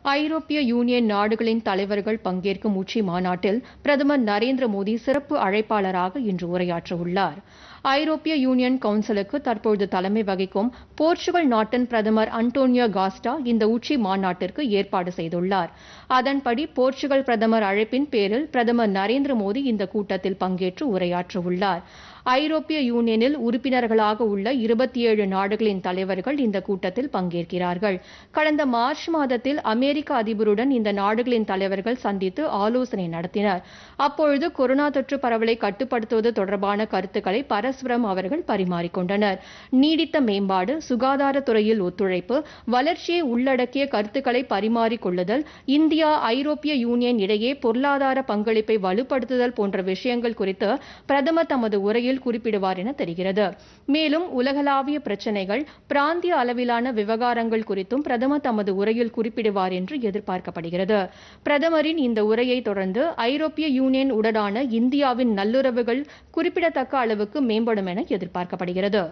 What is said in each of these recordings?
ஐரோப்பிய யூனியன் நாடுகளின் தலைவர்கள் பங்கேற்கும் உச்சி மாநாட்டில் பிரதமர் நரேந்திர மோடி சிறப்பு அழைப்பாளராக இன்று உரையாற்றவுள்ளார் ஐரோப்பிய யூனியன் கவுன்சிலுக்கு தற்போது தலைமை வகிக்கும் போர்ச்சுகல் நாட்டின் பிரதமர் அன்டோனியோ காஸ்டா இந்த உச்சி மாநாட்டிற்கு ஏற்பாடு செய்துள்ளார் அதன்படி போர்ச்சுகல் பிரதமர் அழைப்பின் பேரில் பிரதமர் நரேந்திர மோடி இந்த கூட்டத்தில் பங்கேற்று உரையாற்றவுள்ளார் ஐரோப்பிய யூனியனில் உறுப்பினர்களாக உள்ள இருபத்தி ஏழு நாடுகளின் தலைவர்கள் இந்த கூட்டத்தில் பங்கேற்கிறார்கள் கடந்த மார்ச் மாதத்தில் அமெரிக்க அதிபருடன் இந்த நாடுகளின் தலைவர்கள் சந்தித்து ஆலோசனை நடத்தினர் அப்பொழுது கொரோனா தொற்று பரவலை கட்டுப்படுத்துவது தொடர்பான கருத்துக்களை பரஸ்பரம் அவர்கள் பரிமாறிக்கொண்டனர் நீடித்த மேம்பாடு சுகாதாரத்துறையில் ஒத்துழைப்பு வளர்ச்சியை உள்ளடக்கிய கருத்துக்களை பரிமாறிக்கொள்ளுதல் இந்தியா ஐரோப்பிய யூனியன் இடையே பொருளாதார பங்களிப்பை வலுப்படுத்துதல் போன்ற விஷயங்கள் குறித்து பிரதமர் தமது உரையில் குறிப்பிடுவார் என தெரிகிறது மேலும் உலகளாவிய பிரச்சினைகள் பிராந்திய அளவிலான விவகாரங்கள் குறித்தும் பிரதமர் தமது உரையில் குறிப்பிடுவார் என்று எதிர்பார்க்கப்படுகிறது பிரதமரின் இந்த உரையை தொடர்ந்து ஐரோப்பிய யூனியன் உடனான இந்தியாவின் நல்லுறவுகள் குறிப்பிடத்தக்க அளவுக்கு மேம்படும் என எதிர்பார்க்கப்படுகிறது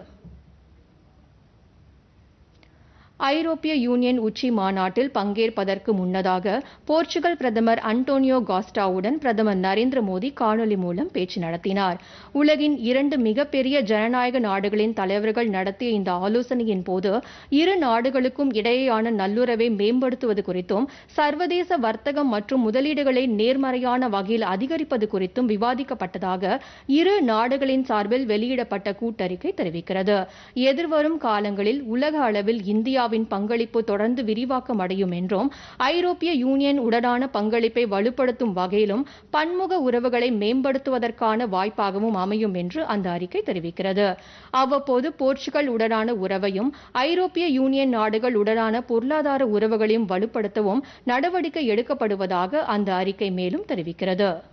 ஐரோப்பிய யூனியன் உச்சி மாநாட்டில் பங்கேற்பதற்கு முன்னதாக போர்ச்சுகல் பிரதமர் அன்டோனியோ காஸ்டாவுடன் பிரதமர் நரேந்திர மோடி காணொலி மூலம் பேச்சு நடத்தினார் உலகின் இரண்டு மிகப்பெரிய ஜனநாயக நாடுகளின் தலைவர்கள் நடத்திய இந்த ஆலோசனையின் போது இரு நாடுகளுக்கும் இடையேயான நல்லுறவை மேம்படுத்துவது குறித்தும் சர்வதேச வர்த்தகம் மற்றும் முதலீடுகளை நேர்மறையான வகையில் அதிகரிப்பது குறித்தும் விவாதிக்கப்பட்டதாக இரு நாடுகளின் சார்பில் வெளியிடப்பட்ட கூட்டறிக்கை தெரிவிக்கிறது எதிர்வரும் காலங்களில் உலக அளவில் இந்தியா இந்தியாவின் பங்களிப்பு தொடர்ந்து விரிவாக்கம் அடையும் என்றும் ஐரோப்பிய யூனியன் உடனான பங்களிப்பை வலுப்படுத்தும் வகையிலும் பன்முக உறவுகளை மேம்படுத்துவதற்கான வாய்ப்பாகவும் அமையும் என்று அந்த அறிக்கை தெரிவிக்கிறது அவ்வப்போது போர்ச்சுகல் உடனான உறவையும் ஐரோப்பிய யூனியன் நாடுகள் உடனான பொருளாதார உறவுகளையும் வலுப்படுத்தவும் நடவடிக்கை எடுக்கப்படுவதாக அந்த அறிக்கை மேலும் தெரிவிக்கிறது